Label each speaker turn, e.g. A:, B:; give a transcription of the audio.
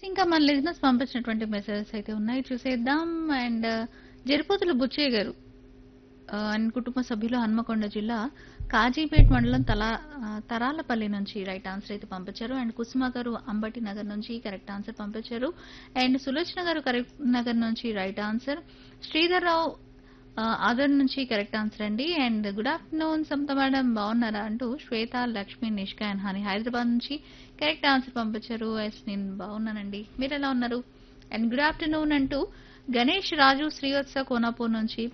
A: ఇంకా మన లిజినెస్ పంపించినటువంటి మెసేజెస్ అయితే ఉన్నాయి చూసేద్దాం అండ్ జరిపోతుల బుచ్చయ్య గారు ఆ, అండ్ కుటుంబ సభ్యులు హన్మకొండ జిల్లా కాజీపేట్ మండలం తలా ఆ, తరాలపల్లి నుంచి రైట్ ఆన్సర్ అయితే పంపించారు అండ్ కుసుమ గారు అంబటి నగర్ నుంచి కరెక్ట్ ఆన్సర్ పంపించారు అండ్ సులోచన గారు కరెక్ట్ నగర్ నుంచి రైట్ ఆన్సర్ శ్రీధర్ రావు ఆ, ఆదర్ నుంచి కరెక్ట్ ఆన్సర్ అండి and good afternoon Samatha madam బాగున్నారా అంటూ శ్వేత లక్ష్మి నిష్క అండ్ హని హైదరాబాద్ నుంచి కరెక్ట్ ఆన్సర్ పంపించారు ఎస్ నేను బాగున్నానండి మీరు ఎలా ఉన్నారు అండ్ గుడ్ ఆఫ్టర్నూన్ అంటూ గణేష్ రాజు శ్రీవత్స కోనాపూర్ నుంచి